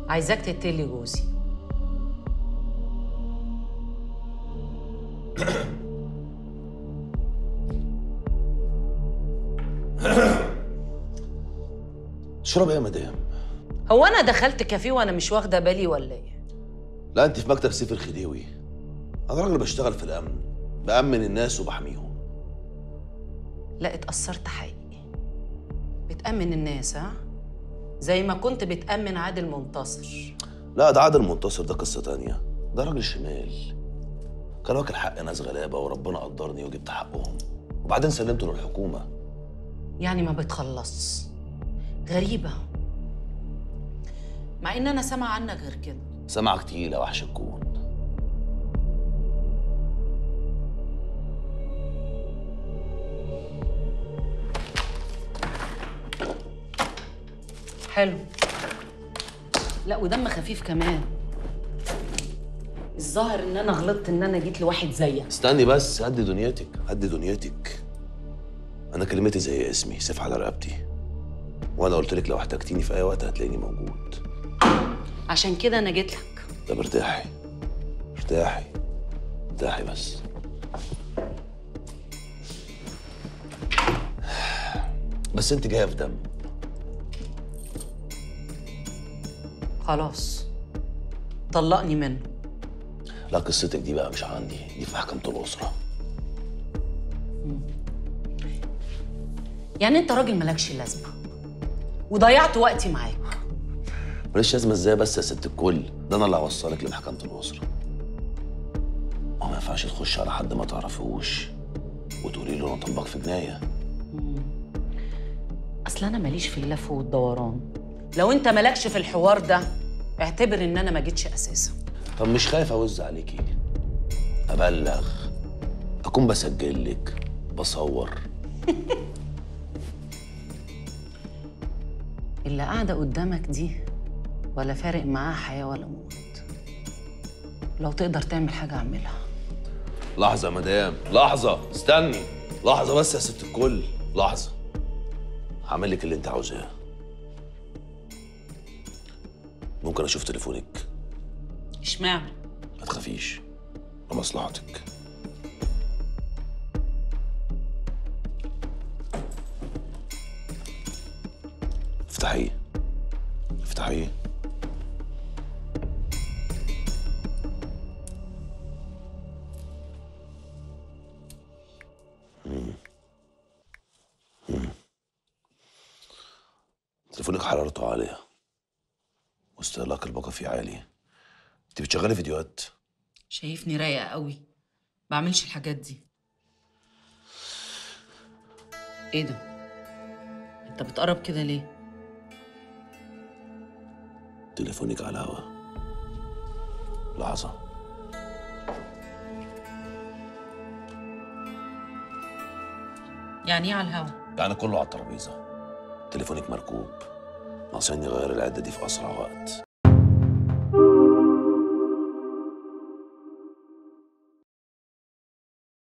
عايزاك تقتلي جوزي اشرب ايه يا مدام هو انا دخلت كافيه وانا مش واخده بالي ولا ايه لا انت في مكتب سيف الخديوي انا راجل بشتغل في الامن بامن الناس وبحميهم لا اتأثرت حقيقي بتأمن الناس ها زي ما كنت بتأمن عادل منتصر لا ده عادل منتصر ده قصه تانية ده راجل شمال كان واكل حق ناس غلابه وربنا قدرني وجبت حقهم وبعدين سلمته للحكومه يعني ما بتخلص غريبة مع ان انا سامعة عنك غير كده سمعك تقيله وحش الكون حلو لا ودم خفيف كمان الظاهر ان انا غلطت ان انا جيت لواحد زيك استني بس هدي دنيتك هدي دنيتك انا كلمتي زي اسمي سيف على رقبتي وانا قلت لك لو احتجتيني في اي وقت هتلاقيني موجود عشان كده انا جيت لك طب ارتاحي ارتاحي ارتاحي بس بس انت جايه في دم خلاص طلقني منه لا قصتك دي بقى مش عندي دي في محكمة الأسرة يعني انت راجل مالكش لازمة وضيعت وقتي معاك ماليش لازمة ازاي بس يا ست الكل ده انا اللي هوصلك لمحكمة الأسرة ما ما ينفعش تخش على حد ما تعرفوش وتقولي له انا طلبك في جناية اصل انا ماليش في اللف والدوران لو انت مالكش في الحوار ده اعتبر ان انا ما جيتش اساسا طب مش خايف اوز عليكي ابلغ اكون بسجل لك بصور اللي قاعدة قدامك دي ولا فارق معاها حياة ولا موت لو تقدر تعمل حاجة اعملها لحظة يا مدام لحظة استني لحظة بس يا ست الكل لحظة هعمل لك اللي انت عاوزاه ممكن اشوف تليفونك اشمعنى ما تخافيش لمصلحتك افتحيه افتحيه مم. مم. تليفونك حرارته عالية واستهلاك الباقة فيه عالي انت بتشغلي فيديوهات شايفني رايقة قوي بعملش الحاجات دي ايه ده انت بتقرب كده ليه تليفونك على الهوا لحظة يعني ايه على الهوا يعني كله على الترابيزة تليفونك مركوب ناقصين يغير العدة دي في أسرع وقت